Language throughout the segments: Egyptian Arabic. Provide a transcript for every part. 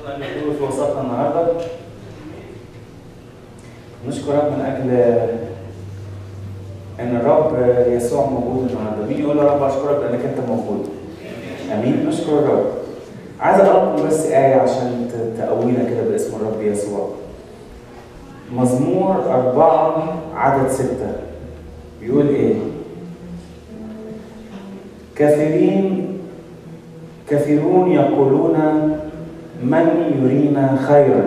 من أجل وجوده في وسطنا النهارده نشكر رب من أجل إن الرب يسوع موجود النهارده مين يقول يا رب أشكرك لأنك أنت موجود أمين نشكر الرب عايز أقرأ لكم بس آية عشان ت- تقوينا كده باسم الرب يسوع مزمور أربعة عدد ستة بيقول إيه؟ كثيرين كثيرون يقولون من يرينا خيرا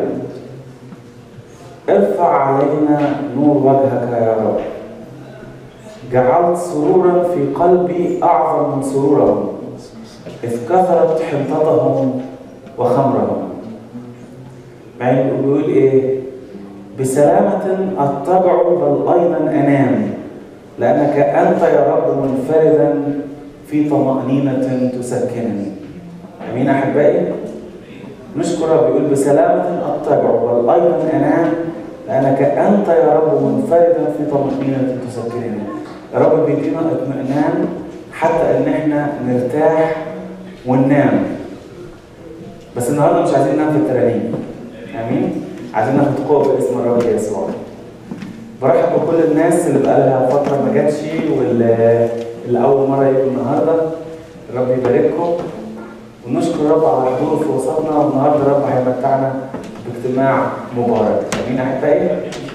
ارفع علينا نور وجهك يا رب جعلت سرورا في قلبي أعظم من سرورهم إذ كثرت حنطتهم وخمرهم بعدين بيقول إيه بسلامة أضطجع بل أيضا أنام لأنك أنت يا رب منفردا في طمأنينة تسكنني أمين أحبائي نشكر رب يقول بسلامة أضطجع بل أيضا أنام لأنك أنت يا رب منفردا في طمأنينة تسكنني يا رب بيدينا اطمئنان حتى إن إحنا نرتاح وننام بس النهارده مش عايزين ننام في الترانيم امين عايزين ناخد قوه باسم الرب يسوع برحب بكل الناس اللي بقالها فتره ما جاتش واللي اللي اول مره يجوا النهارده الرب يبارككم ونشكر الرب على حضوره في وسطنا والنهارده الرب هيمتعنا باجتماع مبارك امين احبائي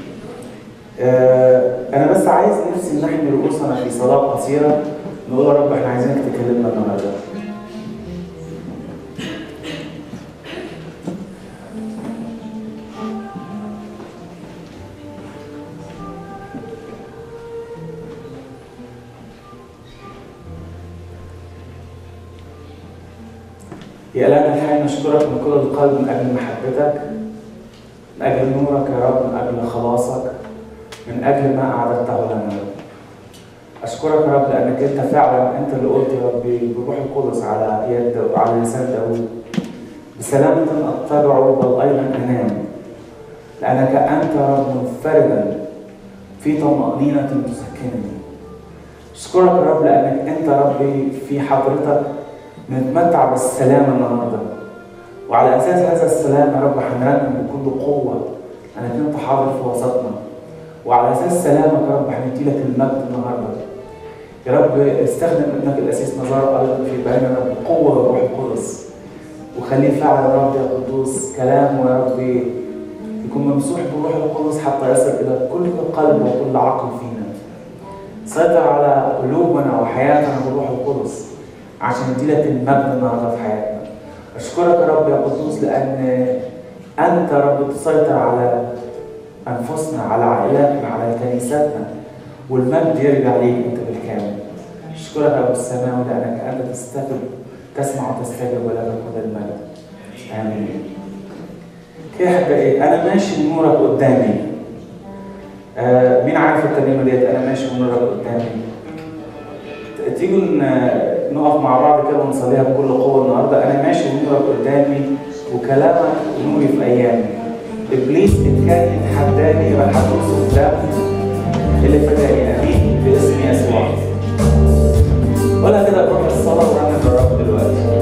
آه انا بس عايز نفسي نحمي رؤوسنا في صلاه قصيره نقول يا رب احنا عايزينك تكلمنا النهارده يا إلهنا الحي نشكرك من كل القلب من أجل محبتك من أجل نورك يا رب من أجل خلاصك من أجل ما أعددته لنا يا رب أشكرك يا رب لأنك أنت فعلا أنت اللي قلت يا ربي بروح القدس على يد على لسان داوود بسلامة أضطجع بل أيضا أنام لأنك أنت يا رب منفردا في طمأنينة تسكنني أشكرك يا رب لأنك أنت يا ربي في حضرتك نتمتع بالسلام النهارده وعلى اساس هذا السلام يا رب هنرنم بكل قوه انك انت حاضر في وسطنا وعلى اساس سلامك يا رب هندي لك المجد النهارده يا رب استخدم ابنك الاسيس نزار ايضا في بياننا بقوه الروح القدس وخليه فعلا يا رب يا قدوس كلامه يا رب يكون ممسوح بالروح القدس حتى يصل الى كل قلب وكل عقل فينا سيطر على قلوبنا وحياتنا بالروح القدس عشان نديلك المجد النهارده في حياتنا. اشكرك يا رب يا قدوس لان انت يا رب تسيطر على انفسنا على عائلاتنا على كنيستنا والمجد يرجع ليك انت بالكامل. اشكرك يا رب السماوي لانك انت تستجب تسمع وتستجب ولك كل المجد. امين. كده يا احبائي انا ماشي نورك قدامي. آه مين عارف الترنيمه ديت انا ماشي ونورك قدامي؟ تيجوا ن- نقف مع بعض كده ونصليها بكل قوه النهارده انا ماشي ونورك قدامي وكلامك نوري في ايامي ابليس ان كان يتحداني يبقى هدوس قدام اللي فداني امين باسم يسوع ولا كده نروح الصلاه ورنم الرب دلوقتي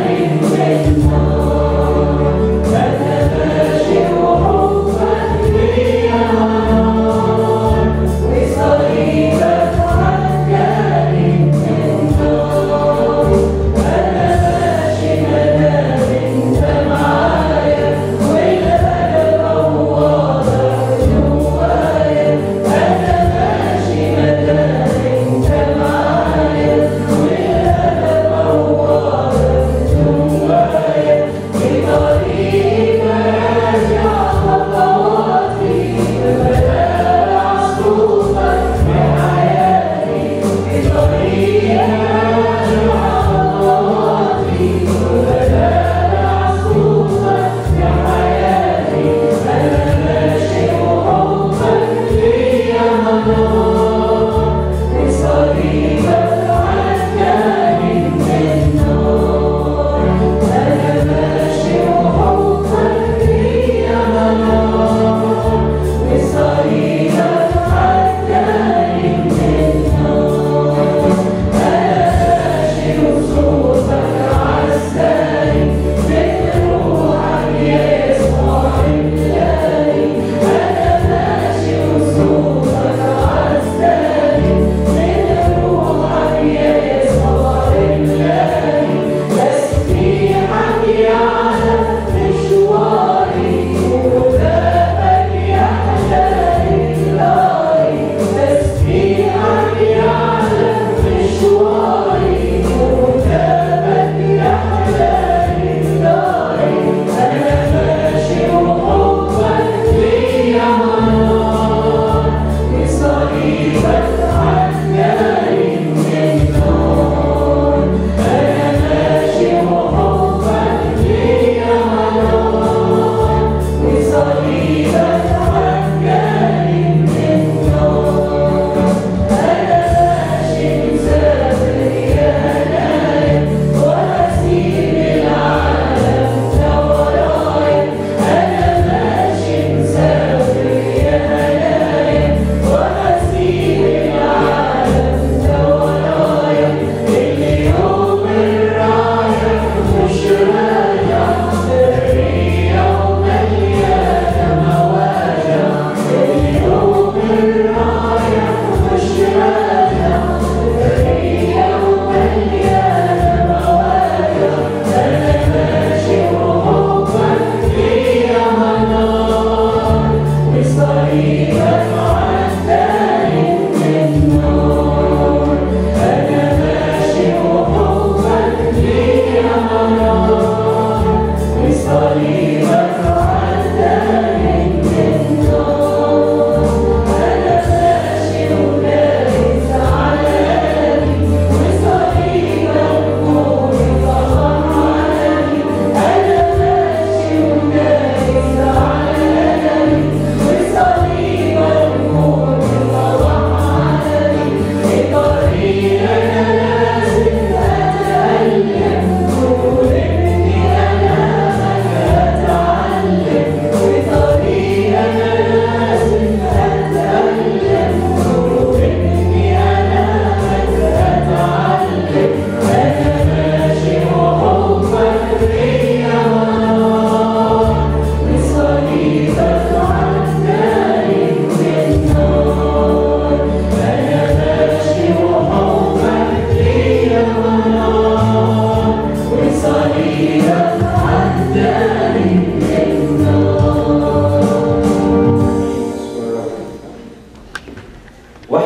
Thank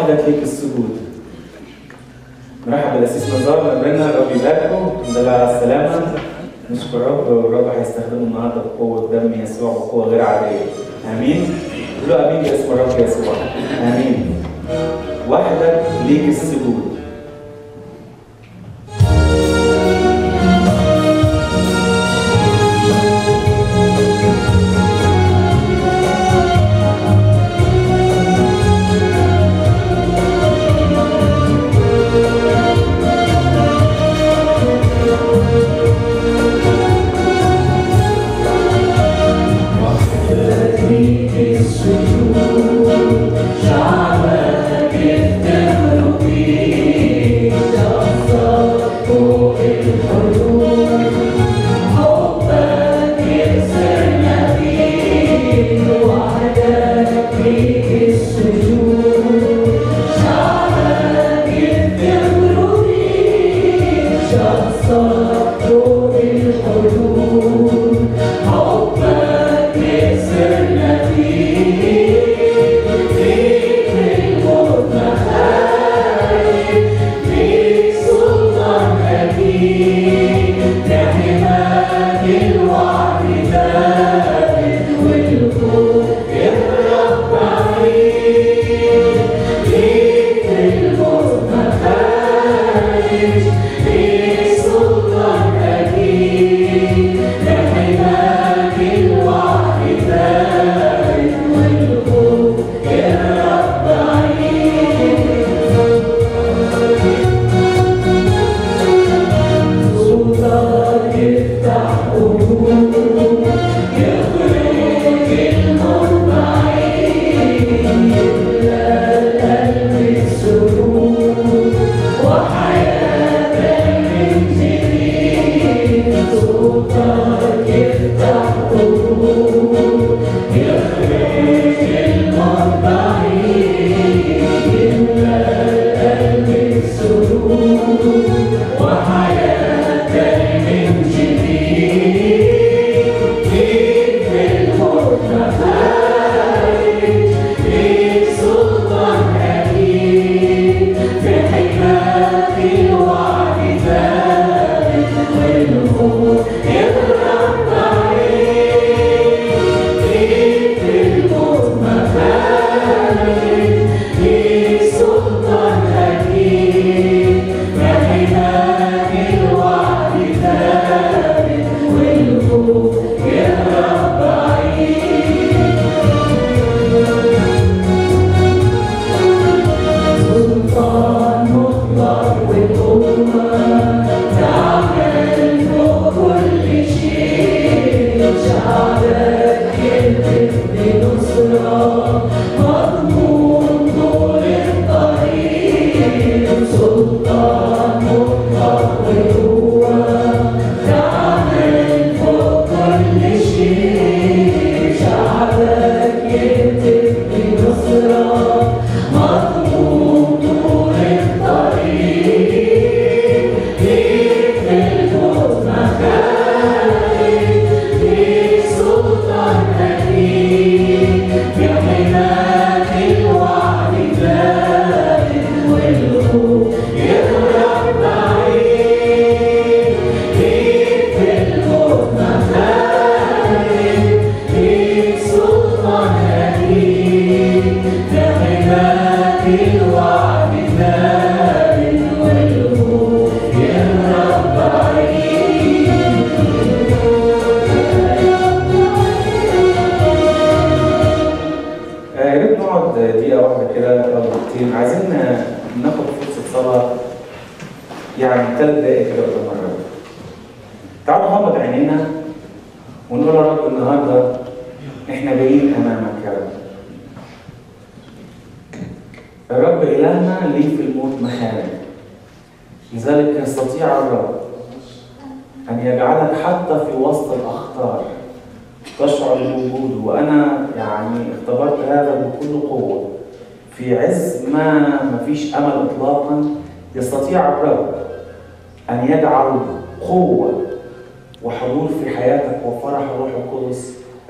وحدك ليك السجود نرحب بالاسيس نزار من بيننا رب يباركه الحمد لله على السلامه نشكر رب والرب هيستخدمه النهارده بقوه دم يسوع بقوه غير عاديه امين قولوا امين باسم الرب يسوع امين وحدك ليك السجود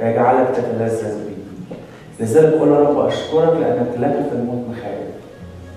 لذلك قول يا رب اشكرك لانك لك في الموت مخالف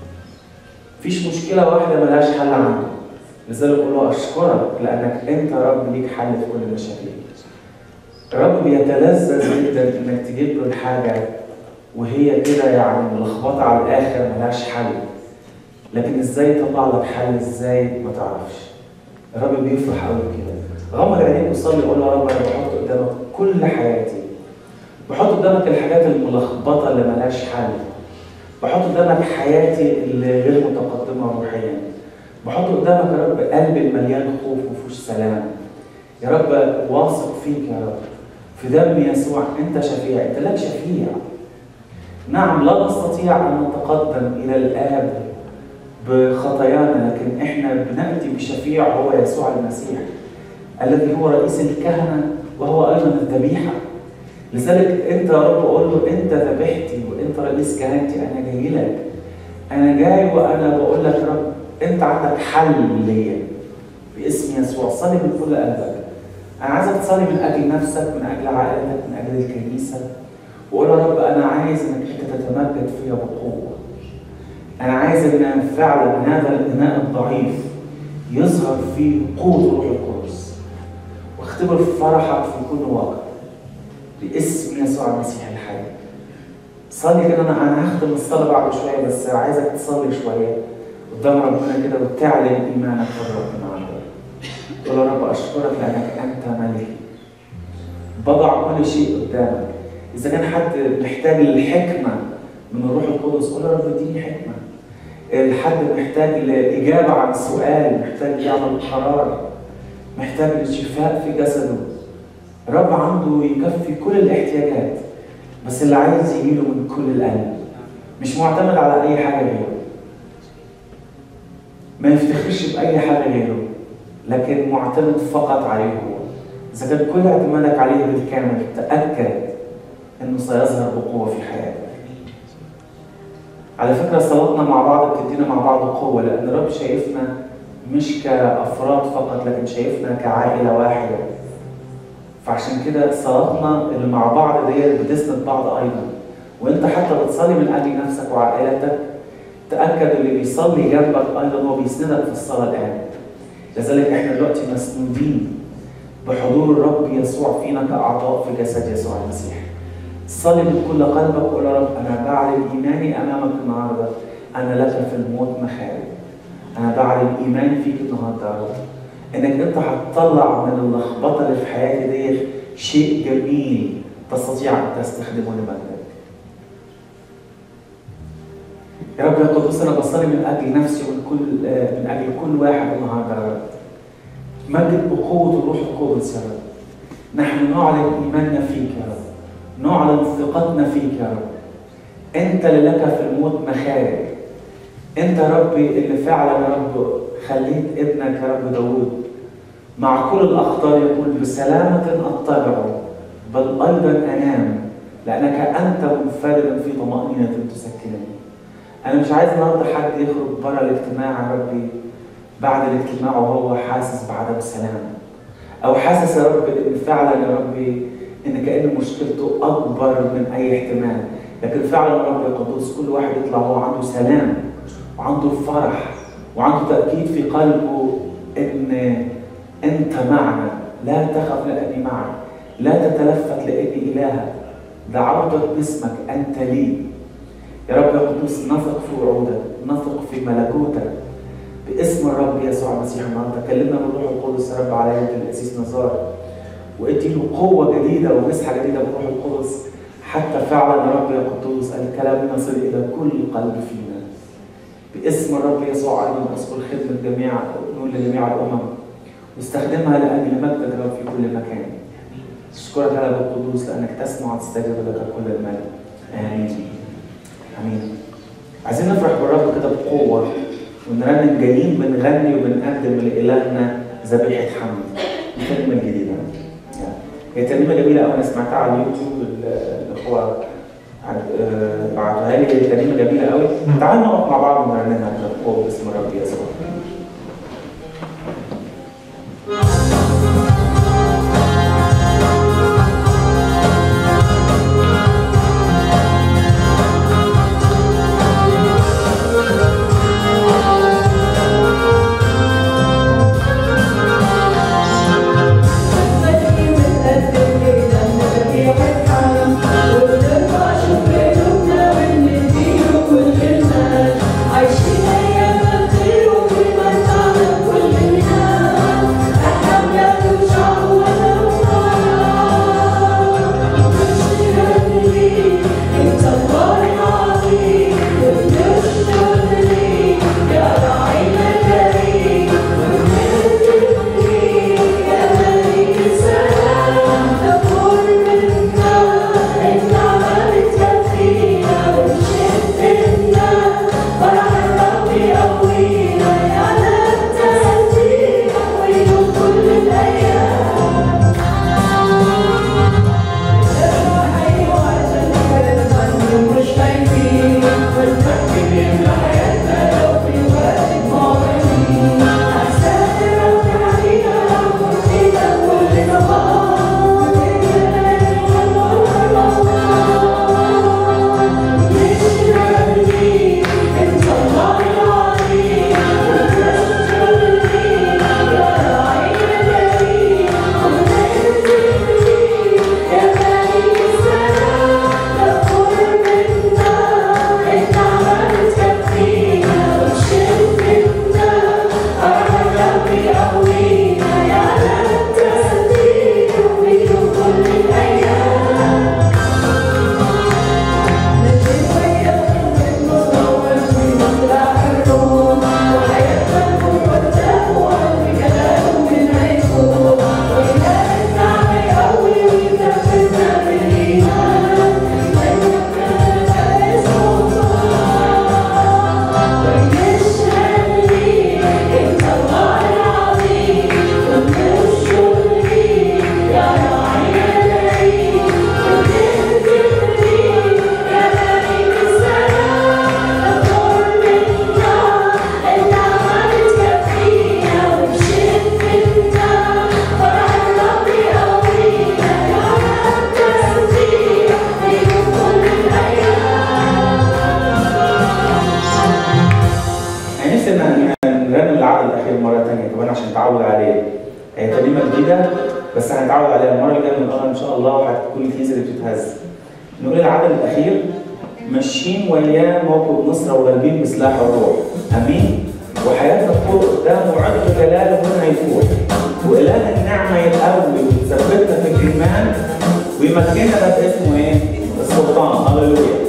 مفيش مشكله واحده ملهاش حل عنده لذلك اقول له اشكرك لانك انت يا رب ليك حل في كل المشاكل الرب بيتلذذ جدا انك تجيب له الحاجه وهي كده يعني ملخبطه على الاخر ملهاش حل لكن ازاي يطلع لك حل ازاي ما تعرفش الرب بيفرح قوي كده غمض عينيك وصلي قول له يا رب انا بحط قدامك كل حياتي بحط قدامك الحاجات الملخبطه اللي ملهاش حل بحط قدامك حياتي اللي غير متقدمه روحيا بحط قدامك يا رب قلبي المليان خوف ومفيهوش سلام يا رب واثق فيك يا رب في دم يسوع انت شفيع انت لك شفيع نعم لا نستطيع ان نتقدم الى الاب بخطايانا لكن احنا بناتي بشفيع هو يسوع المسيح الذي هو رئيس الكهنه وهو ايضا الذبيحه لذلك انت يا رب قول له انت ذبيحتي وانت رئيس كهنتي انا جاي لك انا جاي وانا بقول لك يا رب انت عندك حل ليا باسم يسوع صلي من كل قلبك انا عايزك تصلي من اجل نفسك من اجل عائلتك من اجل الكنيسه وقول يا رب انا عايز انك انت تتمجد فيا بقوه انا عايز ان فعلا هذا الاناء الضعيف يظهر فيه قوه روح القدس واختبر فرحك في كل وقت باسم يسوع المسيح الحي صلي كده انا انا هختم الصلاه بعد شويه بس عايزك تصلي شويه قدام ربنا كده وتعلن ايمانك في الرب النهارده تقول يا رب اشكرك لانك انت ملكي بضع كل شيء قدامك اذا كان حد محتاج للحكمه من الروح القدس قول يا رب اديني حكمه الحد محتاج لاجابه عن سؤال محتاج يعمل قرار محتاج للشفاء في جسده الرب عنده يكفي كل الاحتياجات بس اللي عايز يجيله من كل القلب مش معتمد على اي حاجه غيره ما يفتخرش باي حاجه غيره لكن معتمد فقط عليه هو اذا كان كل اعتمادك عليه بالكامل تاكد انه سيظهر بقوه في حياتك على فكره صلاتنا مع بعض بتدينا مع بعض قوه لان الرب شايفنا مش كافراد فقط لكن شايفنا كعائله واحده فعشان كده صلاتنا اللي مع بعض ديت بتسند بعض ايضا وانت حتى بتصلي من اجل نفسك وعائلتك تاكد اللي بيصلي جنبك ايضا هو بيسندك في الصلاه الان لذلك احنا دلوقتي مسنودين بحضور الرب يسوع فينا كاعضاء في جسد يسوع المسيح صلي من كل قلبك وقول يا رب انا بعلن ايماني امامك النهارده انا لك في الموت مخارج انا بعلن ايماني فيك النهارده يا رب انك انت هتطلع من اللخبطه اللي في حياتي ديت شيء جميل تستطيع ان تستخدمه لمجدك. يا رب يا قدوس انا بصلي من اجل نفسي ومن كل من اجل كل واحد النهارده يا رب. مجد بقوه الروح القدس يا رب. نحن نعلن ايماننا فيك يا رب. نعلن ثقتنا فيك يا رب. انت اللي لك في الموت مخارج. انت يا ربي اللي فعلا يا رب خليت ابنك يا رب داوود مع كل الاخطار يقول بسلامة اتبع بل ايضا انام لانك انت منفرد في طمأنينة تسكنني. انا مش عايز النهارده حد يخرج بره الاجتماع يا ربي بعد الاجتماع وهو حاسس بعدم السلام. او حاسس يا رب ان فعلا يا ربي ان كان مشكلته اكبر من اي احتمال، لكن فعلا يا رب يا قدوس كل واحد يطلع هو عنده سلام وعنده فرح وعنده تأكيد في قلبه إن أنت معنا لا تخف لأني معك لا تتلفت لأني إلهك دعوتك باسمك أنت لي يا رب يا قدوس نثق في وعودك نثق في ملكوتك باسم الرب يسوع المسيح النهارده كلمنا بالروح القدس يا رب على يد القسيس نزار وادي له قوه جديده ومسحه جديده بالروح القدس حتى فعلا يا رب يا قدوس الكلام يصل الى كل قلب فينا باسم الرب يسوع ايضا اذكر خدمه جميع نقول لجميع الامم واستخدمها لاجل مجدك رب في كل مكان اشكرك على القدوس لانك تسمع وتستجيب لك كل المجد امين امين عايزين نفرح بالرب كده بقوه ونرنم جايين بنغني وبنقدم لالهنا ذبيحه حمد الكلمه الجديده هي ترنيمه جميله قوي انا سمعتها على اليوتيوب الاخوه بعتها لي ترنيمه جميله قوي تعالوا نقف مع بعض ونرنمها كده بقوه باسم الرب يسوع Thank you. نتعود عليه هي كلمه جديده بس هنتعود عليها المره اللي جايه نقولها ان شاء الله وهتكون الكنيسه اللي بتتهز نقول العدد الاخير ماشيين وياه موكب نصره وغالبين بسلاح الروح امين وحياتنا تكون قدامه وعدد جلاله هنا يفوح واله النعمه يتقوي ويثبتنا في الايمان ويمكننا باسمه ايه؟ السلطان هللويا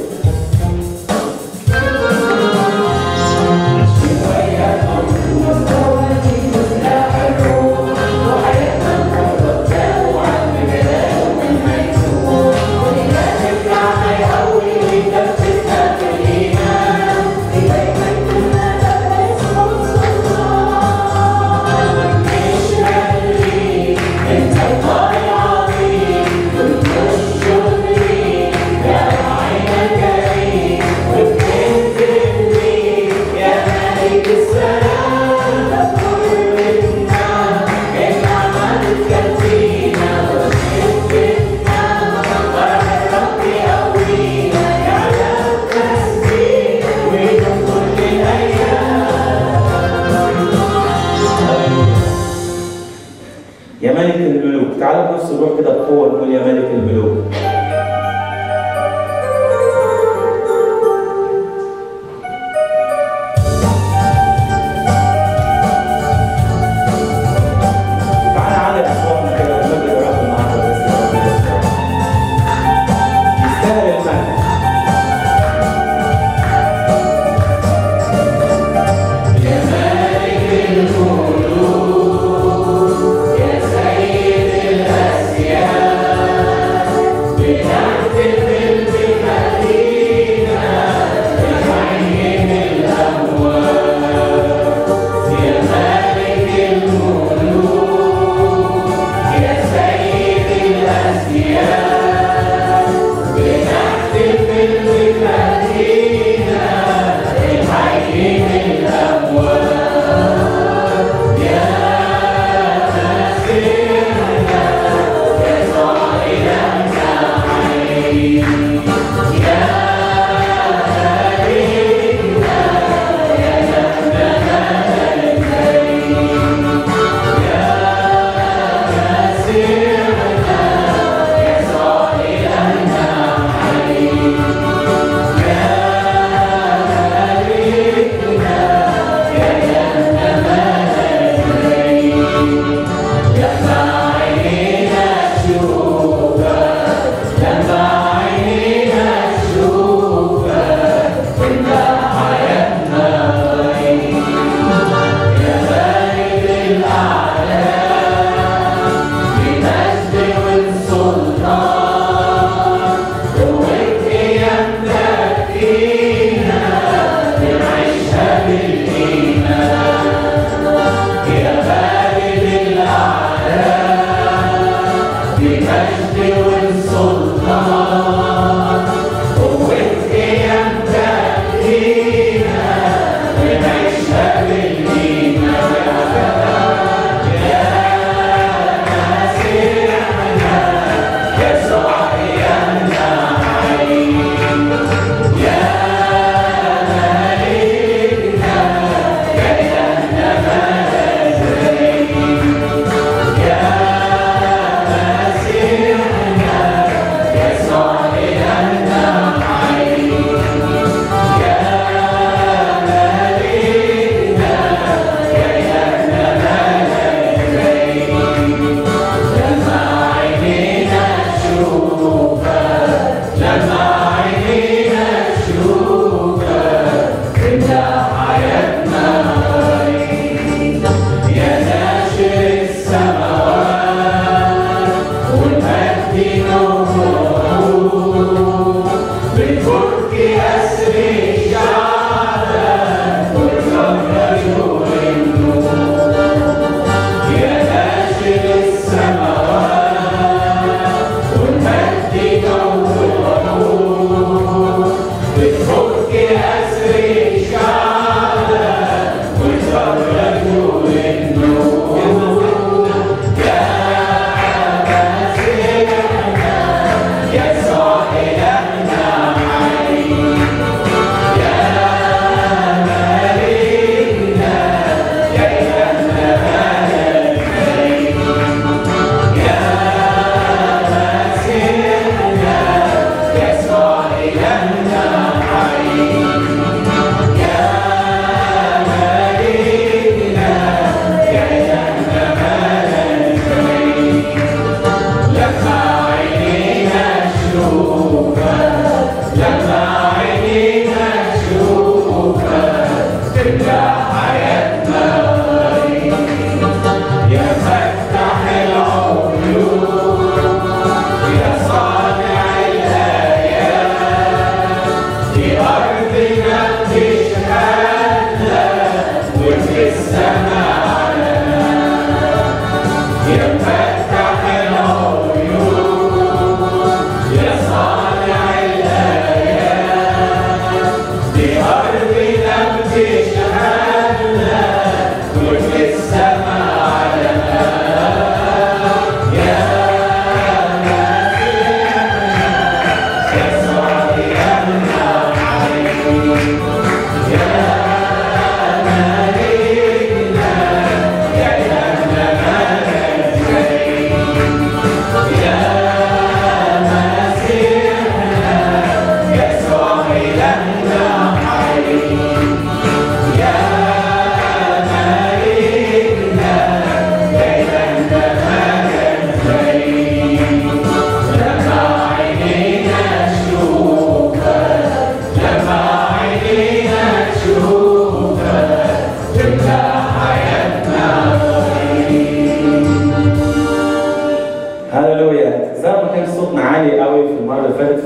يا ملك الملوك تعالوا بنفس الروح كده بقوه نقول يا ملك الملوك تعالى على اصواتنا كده ونمجد الرب النهارده بس يا رب يستاهل. يستاهل المجد يسوع إلهنا حي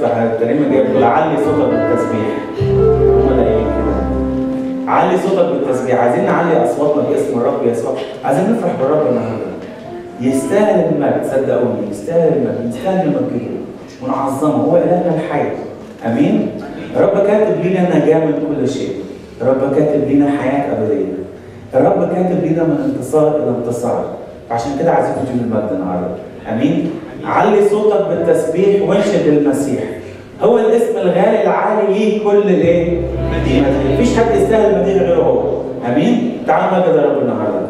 في الترنيمه دي بتقول علي صوتك بالتسبيح هم لاقيين كده علي صوتك بالتسبيح عايزين نعلي اصواتنا باسم الرب يسوع عايزين نفرح بالرب النهارده يستاهل المجد صدقوني يستاهل المجد يستاهل المجد ونعظمه هو الهنا الحي امين الرب كاتب لينا نجاه من كل شيء الرب كاتب لينا حياه ابديه الرب كاتب لينا من انتصار الى انتصار عشان كده عايزين تجيب المجد النهارده امين علي صوتك بالتسبيح وانشد المسيح هو الاسم الغالي العالي ليه كل الايه؟ مدينه مفيش حد يستاهل المدينه غيره هو امين تعالوا مجد يا رب النهارده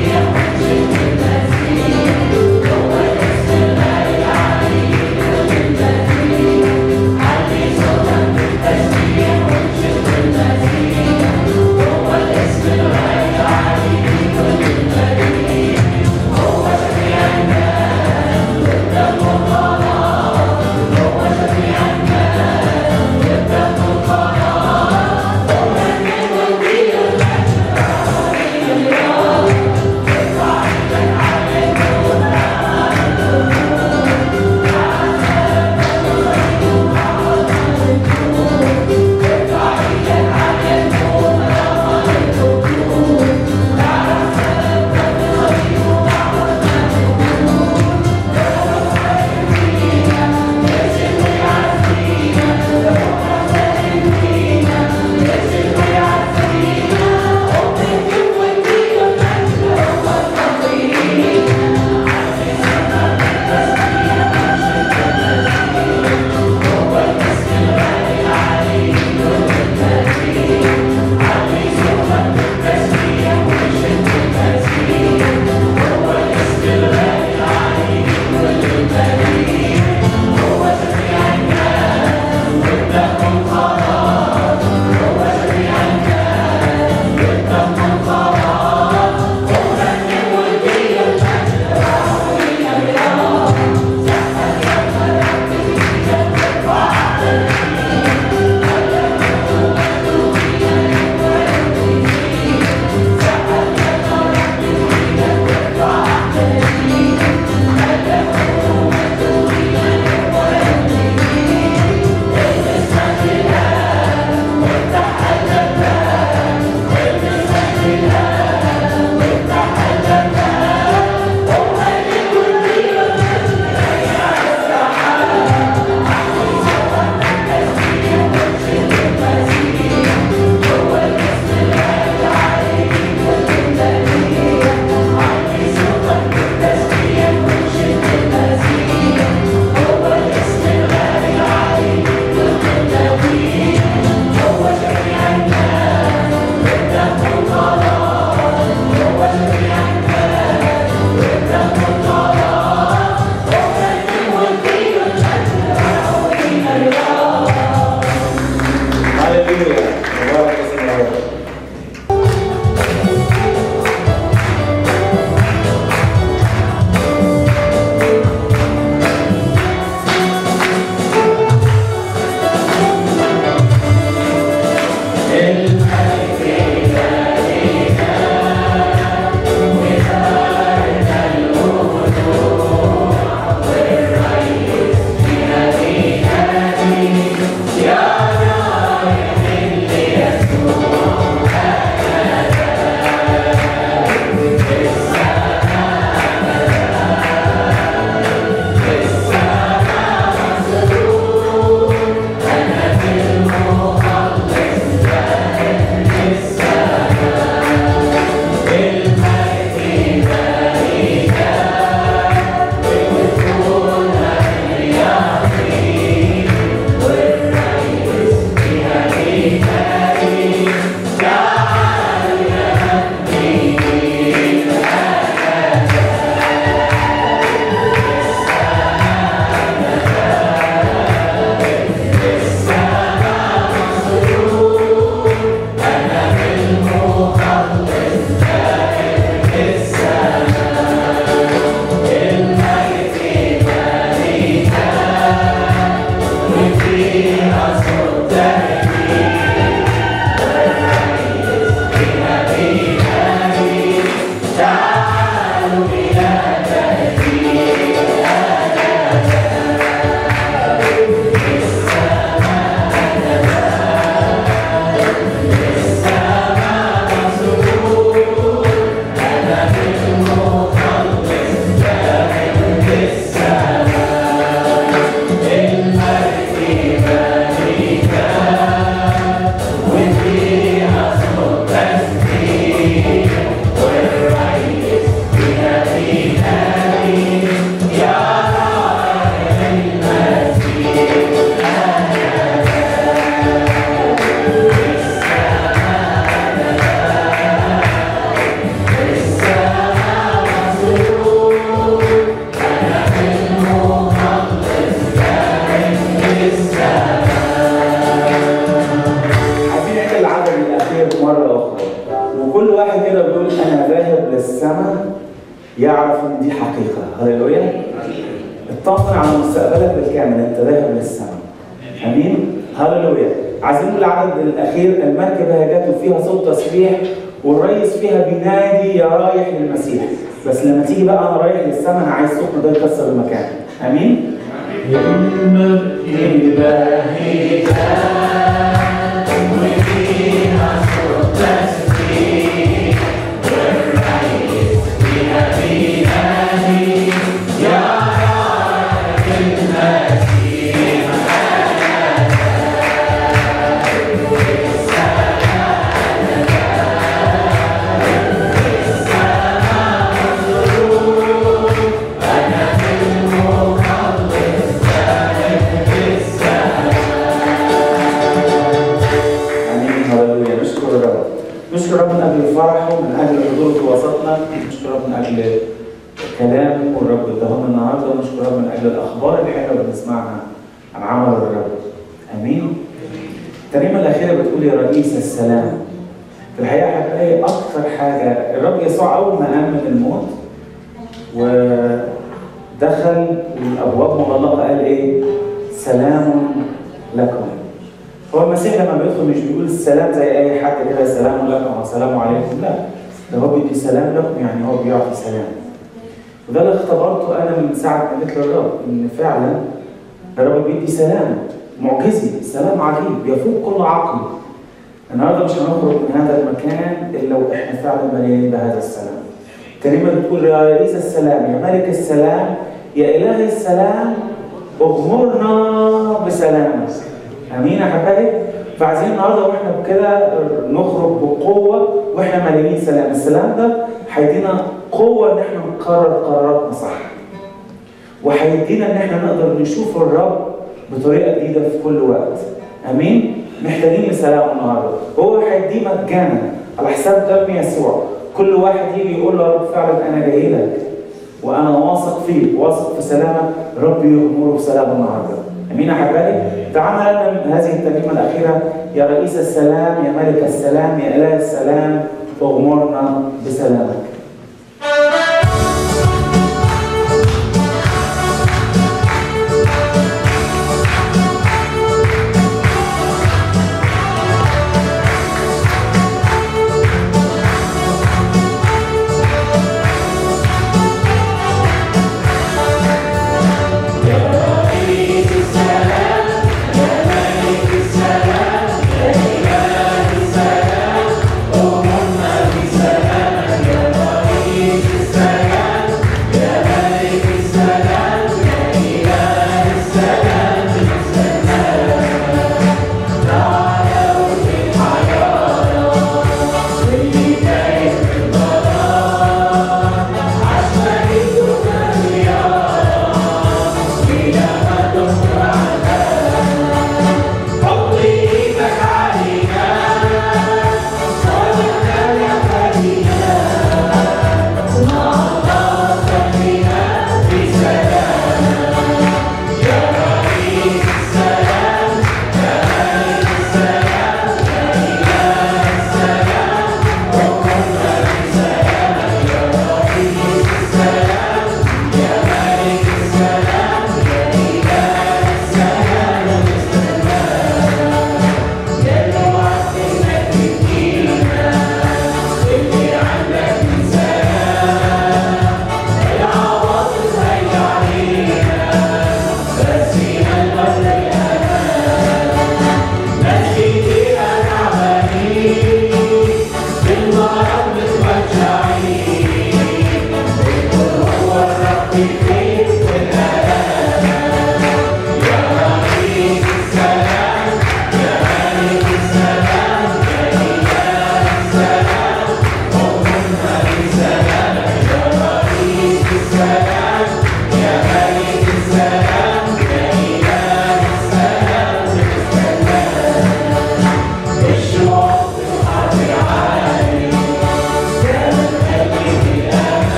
Thank للسماء يعرف ان دي حقيقه هللويا اطمن على مستقبلك بالكامل انت ذاهب للسماء امين هللويا عايزين العدد الاخير المركبه جت وفيها صوت تسبيح والريس فيها بينادي يا رايح للمسيح بس لما تيجي بقى انا رايح للسماء انا عايز صوتنا ده يكسر المكان امين امين هللويا نشكر الرب نشكر الرب من اجل فرحه من اجل حضوره في وسطنا نشكر الرب من اجل كلام والرب اداهم النهارده ونشكر الرب من اجل الاخبار الحلوه اللي بنسمعها عن عمل الرب امين الترنيمه الاخيره بتقول يا رئيس السلام في الحقيقه هتلاقي اكثر حاجه الرب يسوع اول ما قام من الموت ودخل الابواب مغلقه قال ايه سلام لكم هو المسيح لما بيدخل مش بيقول السلام زي اي حد كده سلام لكم او سلام عليكم لا ده هو بيدي سلام لكم يعني هو بيعطي سلام وده اللي اختبرته انا من ساعه ما جيت للرب ان فعلا الرب بيدي سلام معجزي سلام عجيب يفوق كل عقل النهارده مش هنخرج من هذا المكان الا واحنا فعلا مليانين بهذا السلام كلمه بتقول يا رئيس السلام يا ملك السلام يا اله السلام اغمرنا بسلامك امين يا حبايبي فعايزين النهارده واحنا بكده نخرج بقوه واحنا مليانين سلام السلام ده هيدينا قوه ان احنا نقرر قراراتنا صح وهيدينا ان احنا نقدر نشوف الرب بطريقه جديده في كل وقت امين محتاجين لسلام النهارده هو هيديه مجانا على حساب دم يسوع كل واحد يجي يقول له يا رب فعلا انا جاي لك وانا واثق فيك واثق في سلامك رب يغمره بسلام النهارده امين يا حبايبي تعالى لنا هذه الترجمه الاخيره يا رئيس السلام يا ملك السلام يا اله السلام اغمرنا بسلامك Oh,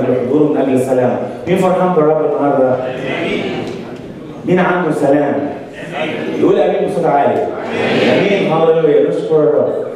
اجل حضوره من اجل سلامه مين فرحان بالرب النهارده مين عنده سلام يقول امين بصوت عالي امين هللويا نشكر الرب